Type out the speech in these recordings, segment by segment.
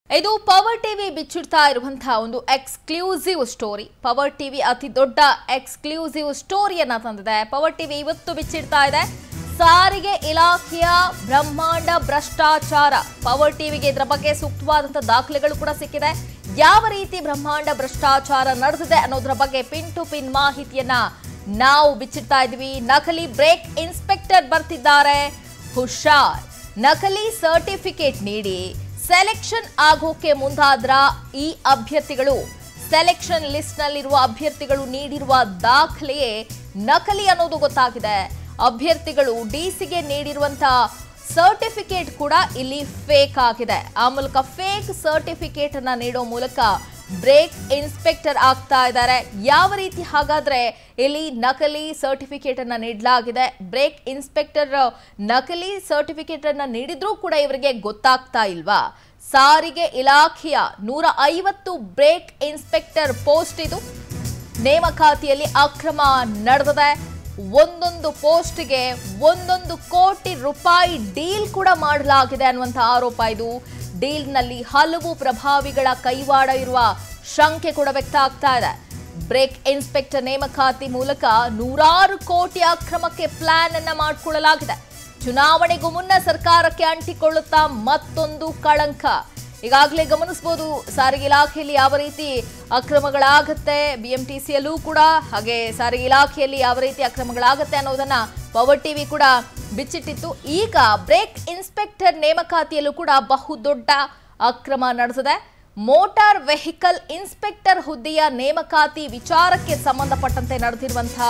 ಇದು power TV ಬಿಚ್ಚಿಡ್ತಾ ಇರುವಂತಹ ಒಂದು ಎಕ್ಸ್ಕ್ಲೂಸಿವ್ ಸ್ಟೋರಿ ಪವರ್ ಟಿವಿ ಅತಿ ದೊಡ್ಡ ಎಕ್ಸ್ಕ್ಲೂಸಿವ್ ಸ್ಟೋರಿಯನ್ನ ತಂದಿದೆ ಪವರ್ ಟಿವಿ ಇವತ್ತು ಬಿಚ್ಚಿಡ್ತಾ ಇದೆ ಸಾರಿಗೆ ಇಲಾಖೆಯ ಬ್ರಹ್ಮಾಂಡ ಭ್ರಷ್ಟಾಚಾರ ಪವರ್ ಟಿವಿಗೆ ಇದರ ಬಗ್ಗೆ ಸೂಕ್ತವಾದಂತಹ ದಾಖಲೆಗಳು ಕೂಡ ಸಿಕ್ಕಿದೆ ಯಾವ ರೀತಿ ಬ್ರಹ್ಮಾಂಡ ಭ್ರಷ್ಟಾಚಾರ ನಡೆದಿದೆ ಅನ್ನೋದ್ರ ಬಗ್ಗೆ ಪಿನ್ ಟು ಪಿನ್ ಮಾಹಿತಿಯನ್ನ ನಾವು ಬಿಚ್ಚಿಡ್ತಾ ಇದ್ವಿ ನಕಲಿ ಬ್ರೇಕ್ ಇನ್ಸ್ಪೆಕ್ಟರ್ ಬರ್ತಿದ್ದಾರೆ ಹುಷಾರ್ ನಕಲಿ ಸರ್ಟಿಫಿಕೇಟ್ ನೀಡಿ ಸೆಲೆಕ್ಷನ್ ಆಗೋಕೆ ಮುಂದಾದ್ರ ಈ ಅಭ್ಯರ್ಥಿಗಳು ಸೆಲೆಕ್ಷನ್ ಲಿಸ್ಟ್ ನಲ್ಲಿರುವ ಅಭ್ಯರ್ಥಿಗಳು ನೀಡಿರುವ ದಾಖಲೆಯೇ ನಕಲಿ ಅನ್ನೋದು ಗೊತ್ತಾಗಿದೆ ಅಭ್ಯರ್ಥಿಗಳು ಡಿಸಿಗೆ ನೀಡಿರುವಂತಹ ಸರ್ಟಿಫಿಕೇಟ್ ಕೂಡ ಇಲ್ಲಿ ಫೇಕ್ ಆಗಿದೆ ಆ ಮೂಲಕ ಫೇಕ್ ಸರ್ಟಿಫಿಕೇಟ್ ಅನ್ನ ನೀಡೋ ಮೂಲಕ ಬ್ರೇಕ್ ಇನ್ಸ್ಪೆಕ್ಟರ್ ಆಗ್ತಾ ಇದ್ದಾರೆ ಯಾವ ರೀತಿ ಹಾಗಾದ್ರೆ ಇಲ್ಲಿ ನಕಲಿ ಸರ್ಟಿಫಿಕೇಟ್ ಅನ್ನ ನೀಡಲಾಗಿದೆ ಬ್ರೇಕ್ ಇನ್ಸ್ಪೆಕ್ಟರ್ ನಕಲಿ ಸರ್ಟಿಫಿಕೇಟ್ ಅನ್ನ ನೀಡಿದ್ರೂ ಕೂಡ ಇವರಿಗೆ ಗೊತ್ತಾಗ್ತಾ ಇಲ್ವಾ ಸಾರಿಗೆ ಇಲಾಖೆಯ ನೂರ ಐವತ್ತು ಬ್ರೇಕ್ ಇನ್ಸ್ಪೆಕ್ಟರ್ ಪೋಸ್ಟ್ ಇದು ನೇಮಕಾತಿಯಲ್ಲಿ ಅಕ್ರಮ ನಡೆದಿದೆ ಒಂದೊಂದು ಪೋಸ್ಟ್ಗೆ ಒಂದೊಂದು ಕೋಟಿ ರೂಪಾಯಿ ಡೀಲ್ ಕೂಡ ಮಾಡಲಾಗಿದೆ ಅನ್ನುವಂಥ ಆರೋಪ ಇದು ಡೀಲ್ನಲ್ಲಿ ಹಲವು ಪ್ರಭಾವಿಗಳ ಕೈವಾಡ ಇರುವ ಶಂಕೆ ಕೂಡ ವ್ಯಕ್ತ ಆಗ್ತಾ ಇದೆ ಬ್ರೇಕ್ ಇನ್ಸ್ಪೆಕ್ಟರ್ ನೇಮಕಾತಿ ಮೂಲಕ ನೂರಾರು ಕೋಟಿ ಅಕ್ರಮಕ್ಕೆ ಪ್ಲಾನ್ ಅನ್ನ ಮಾಡಿಕೊಳ್ಳಲಾಗಿದೆ ಚುನಾವಣೆಗೂ ಮುನ್ನ ಸರ್ಕಾರಕ್ಕೆ ಅಂಟಿಕೊಳ್ಳುತ್ತಾ ಮತ್ತೊಂದು ಕಳಂಕ ಈಗಾಗಲೇ ಗಮನಿಸಬಹುದು ಸಾರಿಗೆ ಇಲಾಖೆಯಲ್ಲಿ ಯಾವ ರೀತಿ ಅಕ್ರಮಗಳಾಗುತ್ತೆ ಬಿಎಂಟಿಸಿಯಲ್ಲೂ ಕೂಡ ಹಾಗೆ ಸಾರಿಗೆ ಇಲಾಖೆಯಲ್ಲಿ ಯಾವ ರೀತಿ ಅಕ್ರಮಗಳಾಗುತ್ತೆ ಅನ್ನೋದನ್ನ ಪವರ್ ಟಿವಿ ಕೂಡ ಬಿಚ್ಚಿಟ್ಟಿತ್ತು ಈಗ ಬ್ರೇಕ್ ಇನ್ಸ್ಪೆಕ್ಟರ್ ನೇಮಕಾತಿಯಲ್ಲೂ ಕೂಡ ಬಹುದೊಡ್ಡ ಅಕ್ರಮ ನಡೆದಿದೆ ಮೋಟಾರ್ ವೆಹಿಕಲ್ ಇನ್ಸ್ಪೆಕ್ಟರ್ ಹುದ್ದೆಯ ನೇಮಕಾತಿ ವಿಚಾರಕ್ಕೆ ಸಂಬಂಧಪಟ್ಟಂತೆ ನಡೆದಿರುವಂತಹ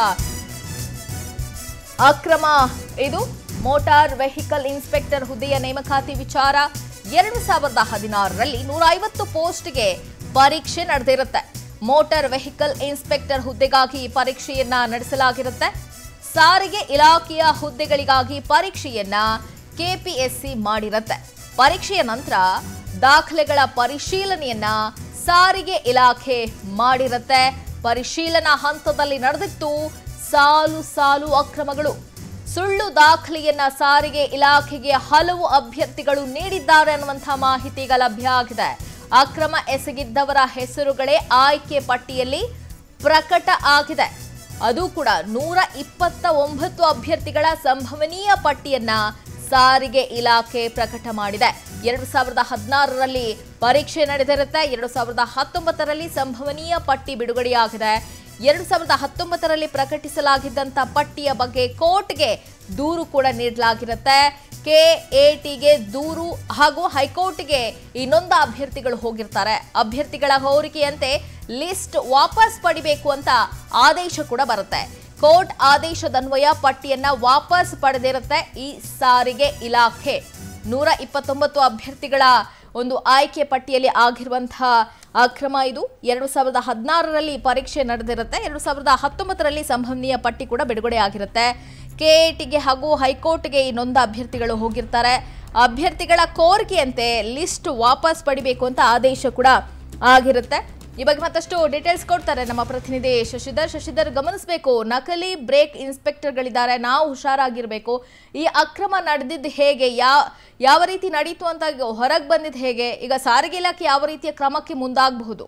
ಅಕ್ರಮ ಇದು ಮೋಟಾರ್ ವೆಹಿಕಲ್ ಇನ್ಸ್ಪೆಕ್ಟರ್ ಹುದ್ದೆಯ ನೇಮಕಾತಿ ವಿಚಾರ ಎರಡು ಸಾವಿರದ ಹದಿನಾರರಲ್ಲಿ ನೂರ ಐವತ್ತು ಪೋಸ್ಟ್ಗೆ ಪರೀಕ್ಷೆ ನಡೆದಿರುತ್ತೆ ಮೋಟಾರ್ ವೆಹಿಕಲ್ ಇನ್ಸ್ಪೆಕ್ಟರ್ ಹುದ್ದೆಗಾಗಿ ಪರೀಕ್ಷೆಯನ್ನ ನಡೆಸಲಾಗಿರುತ್ತೆ ಸಾರಿಗೆ ಇಲಾಖೆಯ ಹುದ್ದೆಗಳಿಗಾಗಿ ಪರೀಕ್ಷೆಯನ್ನ ಕೆಪಿಎಸ್ಸಿ ಮಾಡಿರುತ್ತೆ ಪರೀಕ್ಷೆಯ ನಂತರ ದಾಖಲೆಗಳ ಪರಿಶೀಲನೆಯನ್ನ ಸಾರಿಗೆ ಇಲಾಖೆ ಮಾಡಿರುತ್ತೆ ಪರಿಶೀಲನಾ ಹಂತದಲ್ಲಿ ನಡೆದಿತ್ತು ಸಾಲು ಸಾಲು ಅಕ್ರಮಗಳು ಸುಳ್ಳು ದಾಖಲೆಯನ್ನ ಸಾರಿಗೆ ಇಲಾಖೆಗೆ ಹಲವು ಅಭ್ಯರ್ಥಿಗಳು ನೀಡಿದ್ದಾರೆ ಅನ್ನುವಂತಹ ಮಾಹಿತಿ ಈಗ ಲಭ್ಯ ಆಗಿದೆ ಅಕ್ರಮ ಎಸಗಿದ್ದವರ ಹೆಸರುಗಳೇ ಆಯ್ಕೆ ಪಟ್ಟಿಯಲ್ಲಿ ಪ್ರಕಟ ಆಗಿದೆ ಅದು ಕೂಡ ನೂರ ಇಪ್ಪತ್ತ ಒಂಬತ್ತು ಅಭ್ಯರ್ಥಿಗಳ ಸಂಭವನೀಯ ಪಟ್ಟಿಯನ್ನ ಸಾರಿಗೆ ಇಲಾಖೆ ಪ್ರಕಟ ಮಾಡಿದೆ ಎರಡು ಸಾವಿರದ ಹದಿನಾರರಲ್ಲಿ ಪರೀಕ್ಷೆ ನಡೆದಿರುತ್ತೆ ಎರಡು ಸಾವಿರದ ಹತ್ತೊಂಬತ್ತರಲ್ಲಿ ಸಂಭವನೀಯ ಪಟ್ಟಿ ಬಿಡುಗಡೆಯಾಗಿದೆ ಎರಡು ಸಾವಿರದ ಹತ್ತೊಂಬತ್ತರಲ್ಲಿ ಪ್ರಕಟಿಸಲಾಗಿದ್ದಂಥ ಪಟ್ಟಿಯ ಬಗ್ಗೆ ಕೋರ್ಟ್ಗೆ ದೂರು ಕೂಡ ನೀಡಲಾಗಿರುತ್ತೆ ಕೆಎಟಿಗೆ ದೂರು ಹಾಗೂ ಹೈಕೋರ್ಟ್ಗೆ ಇನ್ನೊಂದು ಅಭ್ಯರ್ಥಿಗಳು ಹೋಗಿರ್ತಾರೆ ಅಭ್ಯರ್ಥಿಗಳ ಹೋರಿಕೆಯಂತೆ ಲಿಸ್ಟ್ ವಾಪಸ್ ಪಡಿಬೇಕು ಅಂತ ಆದೇಶ ಕೂಡ ಬರುತ್ತೆ ಕೋರ್ಟ್ ಆದೇಶದನ್ವಯ ಪಟ್ಟಿಯನ್ನ ವಾಪಸ್ ಪಡೆದಿರುತ್ತೆ ಈ ಸಾರಿಗೆ ಇಲಾಖೆ ನೂರ ಇಪ್ಪತ್ತೊಂಬತ್ತು ಅಭ್ಯರ್ಥಿಗಳ ಒಂದು ಆಯ್ಕೆ ಪಟ್ಟಿಯಲ್ಲಿ ಆಗಿರುವಂತಹ ಅಕ್ರಮ ಇದು ಎರಡು ಸಾವಿರದ ಹದಿನಾರರಲ್ಲಿ ಪರೀಕ್ಷೆ ನಡೆದಿರುತ್ತೆ ಎರಡು ಸಾವಿರದ ಹತ್ತೊಂಬತ್ತರಲ್ಲಿ ಸಂಭವನೀಯ ಪಟ್ಟಿ ಕೂಡ ಬಿಡುಗಡೆ ಆಗಿರುತ್ತೆ ಕೆಎಟಿಗೆ ಹಾಗೂ ಹೈಕೋರ್ಟ್ಗೆ ಈ ನೊಂದ ಅಭ್ಯರ್ಥಿಗಳು ಹೋಗಿರ್ತಾರೆ ಅಭ್ಯರ್ಥಿಗಳ ಕೋರಿಕೆಯಂತೆ ಲಿಸ್ಟ್ ವಾಪಸ್ ಪಡಿಬೇಕು ಅಂತ ಆದೇಶ ಕೂಡ ಆಗಿರುತ್ತೆ ಈ ಬಗ್ಗೆ ಮತ್ತಷ್ಟು ಡೀಟೇಲ್ಸ್ ಕೊಡ್ತಾರೆ ನಮ್ಮ ಪ್ರತಿನಿಧಿ ಶಶಿಧರ್ ಶಶಿಧರ್ ಗಮನಿಸಬೇಕು ನಕಲಿ ಬ್ರೇಕ್ ಇನ್ಸ್ಪೆಕ್ಟರ್ಗಳಿದ್ದಾರೆ ನಾವು ಹುಷಾರಾಗಿರ್ಬೇಕು ಈ ಅಕ್ರಮ ನಡೆದಿದ್ದು ಹೇಗೆ ಯಾವ ಯಾವ ರೀತಿ ನಡೀತು ಅಂತ ಹೊರಗೆ ಬಂದಿದ್ದು ಹೇಗೆ ಈಗ ಸಾರಿಗೆ ಇಲಾಖೆ ಯಾವ ರೀತಿಯ ಕ್ರಮಕ್ಕೆ ಮುಂದಾಗಬಹುದು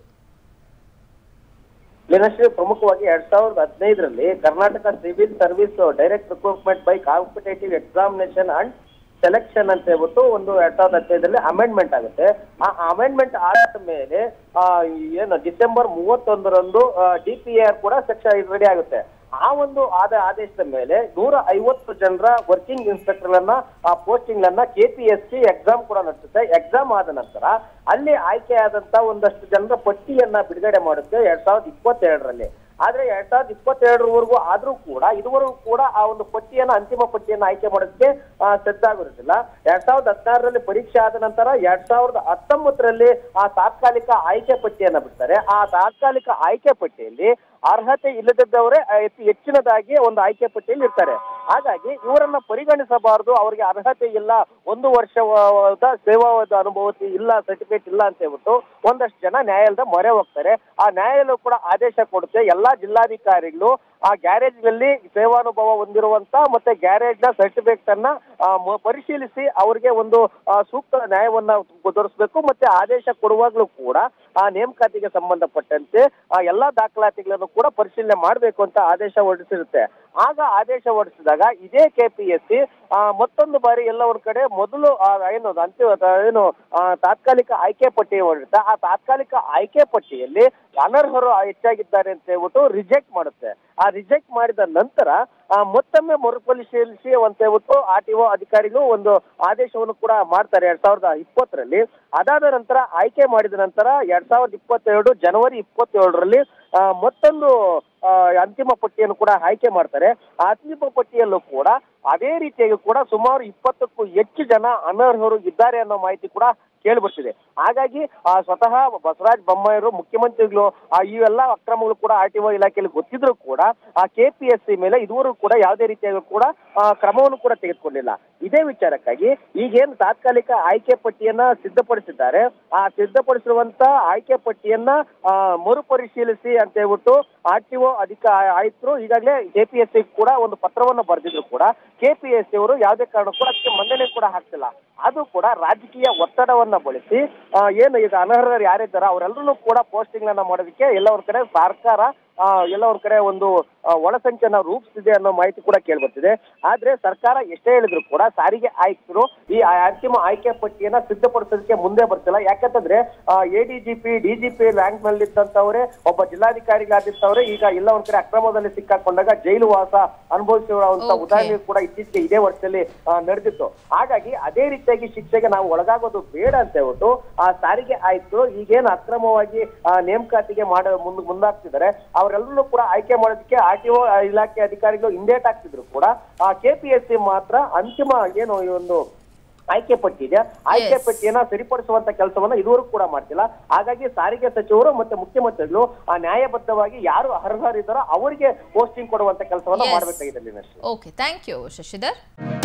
ಲೀನಶ್ರೀ ಪ್ರಮುಖವಾಗಿ ಎರಡ್ ಸಾವಿರದ ಹದಿನೈದರಲ್ಲಿ Karnataka civil service direct recruitment by competitive examination and selection ಅಂತ ಹೇಳ್ಬಿಟ್ಟು ಒಂದು ಎರಡ್ ಸಾವಿರದ ಹದಿನೈದರಲ್ಲಿ ಅಮೆಂಡ್ಮೆಂಟ್ ಆಗುತ್ತೆ ಆ ಅಮೆಂಡ್ಮೆಂಟ್ ಆದ ಮೇಲೆ ಆ, ಏನು ಡಿಸೆಂಬರ್ ಮೂವತ್ತೊಂದರಂದು ಡಿ ಪಿ ಆರ್ ಕೂಡ ಸೆಕ್ಷನ್ ರೆಡಿ ಆಗುತ್ತೆ ಆ ಒಂದು ಆದ ಆದೇಶದ ಮೇಲೆ ನೂರ ಐವತ್ತು ಜನರ ವರ್ಕಿಂಗ್ ಇನ್ಸ್ಪೆಕ್ಟರ್ಗಳನ್ನ ಆ ಪೋಸ್ಟಿಂಗ್ ಅನ್ನ ಕೆಪಿಎಸ್ಸಿ ಎಕ್ಸಾಮ್ ಕೂಡ ನಡೆಸುತ್ತೆ ಎಕ್ಸಾಮ್ ಆದ ನಂತರ ಅಲ್ಲಿ ಆಯ್ಕೆಯಾದಂತ ಒಂದಷ್ಟು ಜನರ ಪಟ್ಟಿಯನ್ನ ಬಿಡುಗಡೆ ಮಾಡುತ್ತೆ ಎರಡ್ ಸಾವಿರದ ಇಪ್ಪತ್ತೆರಡರಲ್ಲಿ ಆದ್ರೆ ಎರಡ್ ಸಾವಿರದ ಇಪ್ಪತ್ತೆರಡರವರೆಗೂ ಆದ್ರೂ ಕೂಡ ಇದುವರೆಗೂ ಕೂಡ ಆ ಒಂದು ಪಟ್ಟಿಯನ್ನ ಅಂತಿಮ ಪಟ್ಟಿಯನ್ನ ಆಯ್ಕೆ ಮಾಡೋದಕ್ಕೆ ಆ, ಸಜ್ಜಾಗಿರುತ್ತಿಲ್ಲ ಎರಡ್ ಸಾವಿರದ ಹದಿನಾರರಲ್ಲಿ ಪರೀಕ್ಷೆ ಆದ ನಂತರ ಎರಡ್ ಸಾವಿರದ ಹತ್ತೊಂಬತ್ತರಲ್ಲಿ ಆ ತಾತ್ಕಾಲಿಕ ಆಯ್ಕೆ ಪಟ್ಟಿಯನ್ನ ಬಿಡ್ತಾರೆ ಆ ತಾತ್ಕಾಲಿಕ ಆಯ್ಕೆ ಪಟ್ಟಿಯಲ್ಲಿ ಅರ್ಹತೆ ಇಲ್ಲದಿದ್ದವರೇ ಆ, ಹೆಚ್ಚು- ಹೆಚ್ಚಿನದಾಗಿ ಒಂದು ಆಯ್ಕೆ ಪಟ್ಟಿಯಲ್ಲಿ ಇರ್ತಾರೆ ಹಾಗಾಗಿ ಇವರನ್ನ ಪರಿಗಣಿಸಬಾರದು ಅವರಿಗೆ ಅರ್ಹತೆ ಇಲ್ಲ ಒಂದು ವರ್ಷದ ಸೇವಾದ ಅನುಭವತಿ ಇಲ್ಲ ಸರ್ಟಿಫಿಕೇಟ್ ಇಲ್ಲ ಅಂತ ಹೇಳ್ಬಿಟ್ಟು ಒಂದಷ್ಟು ಜನ ನ್ಯಾಯಾಲಯದ ಮೊರೆ ಹೋಗ್ತಾರೆ ಆ ನ್ಯಾಯಾಲಯ ಕೂಡ ಆದೇಶ ಕೊಡುತ್ತೆ ಎಲ್ಲಾ ಜಿಲ್ಲಾಧಿಕಾರಿಗಳು ಆ ಗ್ಯಾರೇಜ್ ನಲ್ಲಿ ಸೇವಾನುಭವ ಹೊಂದಿರುವಂತ ಮತ್ತೆ ಗ್ಯಾರೇಜ್ ನ ಸರ್ಟಿಫಿಕೇಟ್ ಅನ್ನ ಆ, ಮ- ಪರಿಶೀಲಿಸಿ ಅವರಿಗೆ ಒಂದು ಆ, ಸೂಕ್ತ ನ್ಯಾಯವನ್ನ ದೊರಕಿಸಬೇಕು ಮತ್ತೆ ಆದೇಶ ಕೊಡುವಾಗ್ಲೂ ಕೂಡ ಆ ನೇಮಕಾತಿಗೆ ಸಂಬಂಧಪಟ್ಟಂತೆ ಆ ಎಲ್ಲಾ ದಾಖಲಾತಿಗಳನ್ನು ಕೂಡ ಪರಿಶೀಲನೆ ಮಾಡಬೇಕು ಅಂತ ಆದೇಶ ಹೊರಡಿಸಿರುತ್ತೆ ಆಗ ಆದೇಶ ಹೊರಡಿಸಿದಾಗ ಇದೇ ಕೆಪಿಎಸ್ಸಿ ಮತ್ತೊಂದು ಬಾರಿ ಎಲ್ಲ ಒಂದ್ ಕಡೆ ಮೊದಲು ಆ, ಏನು ಅದು ಅಂತಿಮ ಅದ- ಏನು ಆ, ತಾತ್ಕಾಲಿಕ ಆಯ್ಕೆ ಪಟ್ಟಿ ಹೊರಡಿರುತ್ತೆ ಆ ತಾತ್ಕಾಲಿಕ ಆಯ್ಕೆ ಪಟ್ಟಿಯಲ್ಲಿ ಅನರ್ಹರು ಹೆಚ್ಚಾಗಿದ್ದಾರೆ ಅಂತ ಹೇಳ್ಬಿಟ್ಟು ರಿಜೆಕ್ಟ್ ಮಾಡುತ್ತೆ ಆ ರಿಜೆಕ್ಟ್ ಮಾಡಿದ ನಂತರ ಆ, ಮತ್ತೊಮ್ಮೆ ಮರುಪರಿಶೀಲಿಸಿ ಅಂತ ಹೇಳ್ಬಿಟ್ಟು ಆರ್ ಟಿ ಒ ಅಧಿಕಾರಿಗಳು ಒಂದು ಆದೇಶವನ್ನು ಕೂಡ ಮಾಡ್ತಾರೆ ಎರಡ್ ಸಾವಿರದ ಇಪ್ಪತ್ತರಲ್ಲಿ ಅದಾದ ನಂತರ ಆಯ್ಕೆ ಮಾಡಿದ ನಂತರ ಎರಡ್ ಸಾವಿರದ ಇಪ್ಪತ್ತೆರಡು ಜನವರಿ ಇಪ್ಪತ್ತೇಳರಲ್ಲಿ ಆ, ಮತ್ತೊಂದು ಆ, ಅಂತಿಮ ಪಟ್ಟಿಯನ್ನು ಕೂಡ ಆಯ್ಕೆ ಮಾಡ್ತಾರೆ ಆ ಅಂತಿಮ ಪಟ್ಟಿಯಲ್ಲೂ ಕೂಡ ಅದೇ ರೀತಿಯಾಗಿ ಕೂಡ ಸುಮಾರು ಇಪ್ಪತ್ತಕ್ಕೂ ಹೆಚ್ಚು ಜನ ಅನರ್ಹರು ಇದ್ದಾರೆ ಅನ್ನೋ ಮಾಹಿತಿ ಕೂಡ ಕೇಳಿಬರ್ತಿದೆ ಹಾಗಾಗಿ ಆ ಸ್ವತಃ ಬಸವರಾಜ ಬೊಮ್ಮಾಯಿರು ಮುಖ್ಯಮಂತ್ರಿಗಳು ಆ ಇವೆಲ್ಲ ಅಕ್ರಮಗಳು ಕೂಡ ಆರ್ ಟಿ ಒ ಇಲಾಖೆಯಲ್ಲಿ ಗೊತ್ತಿದ್ರು ಕೂಡ ಆ ಕೆ ಪಿ ಎಸ್ ಸಿ ಮೇಲೆ ಇದುವರೆಗೂ ಕೂಡ ಯಾವುದೇ ರೀತಿಯಾಗಿ ಕೂಡ ಆ, ಕ್ರಮವನ್ನು ಕೂಡ ತೆಗೆದುಕೊಂಡಿಲ್ಲ ಇದೇ ವಿಚಾರಕ್ಕಾಗಿ ಈಗೇನು ತಾತ್ಕಾಲಿಕ ಆಯ್ಕೆ ಪಟ್ಟಿಯನ್ನ ಸಿದ್ಧಪಡಿಸಿದ್ದಾರೆ ಆ ಸಿದ್ಧಪಡಿಸಿರುವಂತ ಆಯ್ಕೆ ಪಟ್ಟಿಯನ್ನ ಆ, ಮರುಪರಿಶೀಲಿಸಿ ಅಂತ ಹೇಳ್ಬಿಟ್ಟು ಆರ್ ಟಿ ಒ ಅಧಿಕ ಆಯುಕ್ತರು ಈಗಾಗಲೇ ಕೆ ಪಿ ಎಸ್ ಸಿ ಕೂಡ ಒಂದು ಪತ್ರವನ್ನು ಬರೆದಿದ್ರು ಕೂಡ ಕೆ ಪಿ ಎಸ್ ಸಿ ಅವರು ಯಾವುದೇ ಕಾರಣ ಕೂಡ ಅದಕ್ಕೆ ಮನ್ನಣೆ ಕೂಡ ಹಾಕ್ತಿಲ್ಲ ಅದು ಕೂಡ ರಾಜಕೀಯ ಒತ್ತಡವನ್ನ ಬಳಸಿ ಆ, ಏನು ಈಗ ಅನರ್ಹರು ಯಾರಿದ್ದಾರೋ ಅವರೆಲ್ಲರೂ ಕೂಡ ಪೋಸ್ಟಿಂಗ್ ಅನ್ನ ಮಾಡೋದಕ್ಕೆ ಎಲ್ಲ ಒಂದ್ ಕಡೆ ಸರ್ಕಾರ ಆ, ಎಲ್ಲ ಒಂದ್ ಕಡೆ ಒಂದು ಆ, ಒಳಸಂಚನ್ನ ರೂಪಿಸಿದೆ ಅನ್ನೋ ಮಾಹಿತಿ ಕೂಡ ಕೇಳ್ಬರ್ತಿದೆ ಆದ್ರೆ ಸರ್ಕಾರ ಎಷ್ಟೇ ಹೇಳಿದ್ರು ಕೂಡ ಸಾರಿಗೆ ಆಯುಕ್ತರು ಈ ಆ- ಅಂತಿಮ ಆಯ್ಕೆ ಪಟ್ಟಿಯನ್ನ ಸಿದ್ಧಪಡಿಸೋದಕ್ಕೆ ಮುಂದೆ ಬರ್ತಿಲ್ಲ ಯಾಕಂತಂದ್ರೆ ಎಡಿಜಿಪಿ ಡಿಜಿಪಿ ರ್ಯಾಂಕ್ ನಲ್ಲಿ ಇದ್ದಂತವ್ರೆ ಒಬ್ಬ ಜಿಲ್ಲಾಧಿಕಾರಿಗಳಾದಿತ್ತವ್ರೆ ಈಗ ಎಲ್ಲ ಒಂದ್ ಕಡೆ ಅಕ್ರಮದಲ್ಲಿ ಸಿಕ್ಕಾಕೊಂಡಾಗ ಜೈಲು ವಾಸ ಅನುಭವಿಸಿರುವಂತ Okay. ಉದಾಹರಣೆ ಕೂಡ ಇತ್ತೀಚೆಗೆ ಇದೇ ವರ್ಷದಲ್ಲಿ ಆ, ನಡೆದಿತ್ತು ಹಾಗಾಗಿ ಅದೇ ರೀತಿಯಾಗಿ ಶಿಕ್ಷೆಗೆ ನಾವು ಒಳಗಾಗೋದು ಬೇಡ ಅಂತ ಹೇಳ್ಬಿಟ್ಟು ಆ ಸಾರಿಗೆ ಆಯ್ತು ಈಗೇನು ಅಕ್ರಮವಾಗಿ ಆ, ನೇಮಕಾತಿಗೆ ಮಾಡ ಮುಂದ್ ಮುಂದಾಗ್ತಿದ್ದಾರೆ ಅವರೆಲ್ಲರೂ ಕೂಡ ಆಯ್ಕೆ ಮಾಡೋದಕ್ಕೆ ಆರ್ ಟಿ ಒ ಇಲಾಖೆ ಅಧಿಕಾರಿಗಳು ಹಿಂದೇಟ್ ಆಗ್ತಿದ್ರು ಕೂಡ ಆ ಕೆಪಿಎಸ್ಸಿ ಮಾತ್ರ ಅಂತಿಮ ಏನು ಈ ಒಂದು ಆಯ್ಕೆ ಪಟ್ಟಿ ಇದೆ ಆಯ್ಕೆ Yes. ಪಟ್ಟಿಯನ್ನ ಸರಿಪಡಿಸುವಂತ ಕೆಲಸವನ್ನ ಇದುವರೆಗೂ ಕೂಡ ಮಾಡ್ತಿಲ್ಲ ಹಾಗಾಗಿ ಸಾರಿಗೆ ಸಚಿವರು ಮತ್ತೆ ಮುಖ್ಯಮಂತ್ರಿಗಳು ಆ ನ್ಯಾಯಬದ್ಧವಾಗಿ ಯಾರು ಅರ್ಹರಿದ್ದಾರೋ ಅವರಿಗೆ ಪೋಸ್ಟಿಂಗ್ ಕೊಡುವಂತ ಕೆಲಸವನ್ನ Yes. ಮಾಡಬೇಕಾಗಿದೆ Leenashree okay thank you Shashidhar